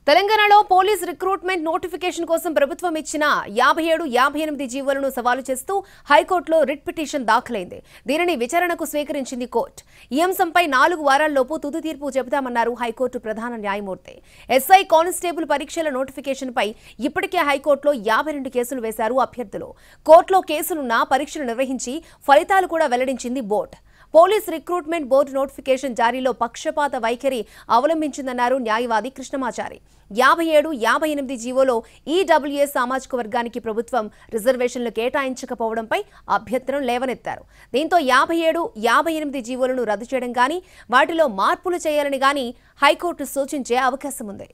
తెలంగాణలో police recruitment notification కోసం ప్రభుత్వం ఇచ్చిన యాభై ఏడు యాభై ఎనిమిది జీవోలను సవాలు చేస్తూ హైకోర్టులో రిట్ పిటిషన్ దాఖలైంది దీనిని విచారణకు స్వీకరించింది కోర్టు ఈ అంశంపై నాలుగు వారాల్లోపు తుది తీర్పు చెబుతామన్నారు హైకోర్టు ప్రధాన న్యాయమూర్తి ఎస్ఐ కానిస్టేబుల్ పరీక్షల నోటిఫికేషన్పై ఇప్పటికే హైకోర్టులో యాభై రెండు కేసులు వేశారు అభ్యర్థులు కోర్టులో కేసులున్న పరీక్షలు నిర్వహించి ఫలితాలు కూడా వెల్లడించింది board police recruitment board notification జారీలో పక్షపాత వైఖరి అవలంబించిందన్నారు న్యాయవాది కృష్ణమాచారి యాభై ఏడు యాభై ఎనిమిది జీవోలో ఈడబ్ల్యూఎస్ సామాజిక వర్గానికి ప్రభుత్వం రిజర్వేషన్లు కేటాయించకపోవడంపై అభ్యంతరం లేవనెత్తారు దీంతో యాభై ఏడు యాభై ఎనిమిది జీవోలను రద్దు చేయడం గాని వాటిలో మార్పులు చేయాలని గాని హైకోర్టు సూచించే అవకాశం ఉంది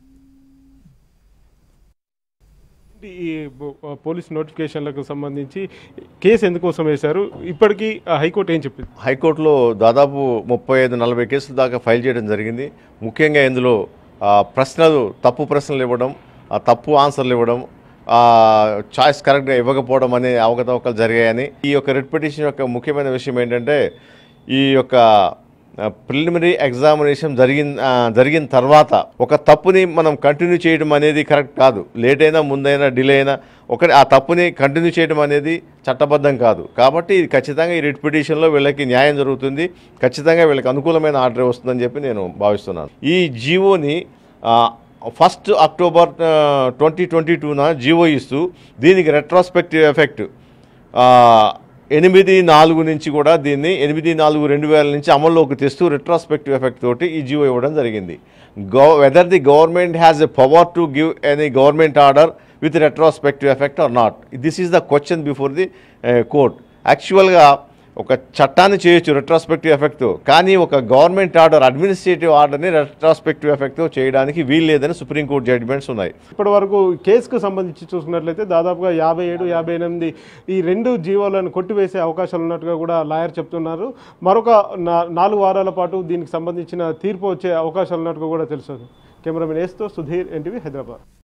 ఈ బో- పోలీస్ నోటిఫికేషన్లకు సంబంధించి కేసు ఎందుకోసం వేశారు ఇప్పటికీ ఆ హైకోర్టు ఏం చెప్పింది హైకోర్టులో దాదాపు ముప్పై ఐదు నలభై కేసుల దాకా ఫైల్ చేయడం జరిగింది ముఖ్యంగా ఇందులో ఆ, ప్రశ్నలు తప్పు ప్రశ్నలు ఇవ్వడం ఆ, తప్పు ఆన్సర్లు ఇవ్వడం చాయిస్ కరెక్ట్గా ఇవ్వకపోవడం అనే అవకతవకలు జరిగాయని ఈ యొక్క రిట్ పిటిషన్ యొక్క ముఖ్యమైన విషయం ఏంటంటే ఈ యొక్క ప్రిలిమినరీ ఎగ్జామినేషన్ జరిగిన ఆ, జరిగిన తర్వాత ఒక తప్పుని మనం కంటిన్యూ చేయడం అనేది కరెక్ట్ కాదు లేట్ అయినా ముందైనా డిలే అయినా ఒకటి ఆ తప్పుని కంటిన్యూ చేయడం అనేది చట్టబద్ధం కాదు కాబట్టి ఇది ఖచ్చితంగా ఈ రిట్ పిటిషన్లో వీళ్ళకి న్యాయం జరుగుతుంది ఖచ్చితంగా వీళ్ళకి అనుకూలమైన ఆర్డర్ వస్తుందని చెప్పి నేను భావిస్తున్నాను ఈ జీవోని ఫస్ట్ అక్టోబర్ ట్వంటీ ట్వంటీ టూన జీవో ఇస్తూ దీనికి రెట్రాస్పెక్టివ్ ఎఫెక్ట్ ఆ, ఎనిమిది నాలుగు నుంచి కూడా దీన్ని ఎనిమిది నాలుగు రెండు వేల నుంచి అమల్లోకి తెస్తూ రిట్రాస్పెక్టివ్ ఎఫెక్ట్ తోటి ఈ జీవో ఇవ్వడం జరిగింది go whether the government has a power to give any government order with retrospective effect or not this is the question before the court యాక్చువల్గా ఒక చట్టాన్ని చేయొచ్చు రెట్రాస్పెక్టివ్ ఎఫెక్ట్తో కానీ ఒక గవర్నమెంట్ ఆర్డర్ అడ్మినిస్ట్రేటివ్ ఆర్డర్ని రెట్రాస్పెక్టివ్ ఎఫెక్ట్తో చేయడానికి వీలు లేదని సుప్రీంకోర్టు జడ్జిమెంట్స్ ఉన్నాయి ఇప్పటి వరకు కేసుకు సంబంధించి చూసుకున్నట్లయితే దాదాపుగా యాభై ఏడు యాభై ఎనిమిది ఈ రెండు జీవోలను కొట్టివేసే అవకాశాలు ఉన్నట్టుగా కూడా లాయర్ చెప్తున్నారు మరొక నా- నాలుగు వారాల పాటు దీనికి సంబంధించిన తీర్పు వచ్చే అవకాశాలు ఉన్నట్టుగా కూడా తెలుస్తుంది కెమెరామెన్ ఏస్తో సుధీర్ ఎన్టీవీ హైదరాబాద్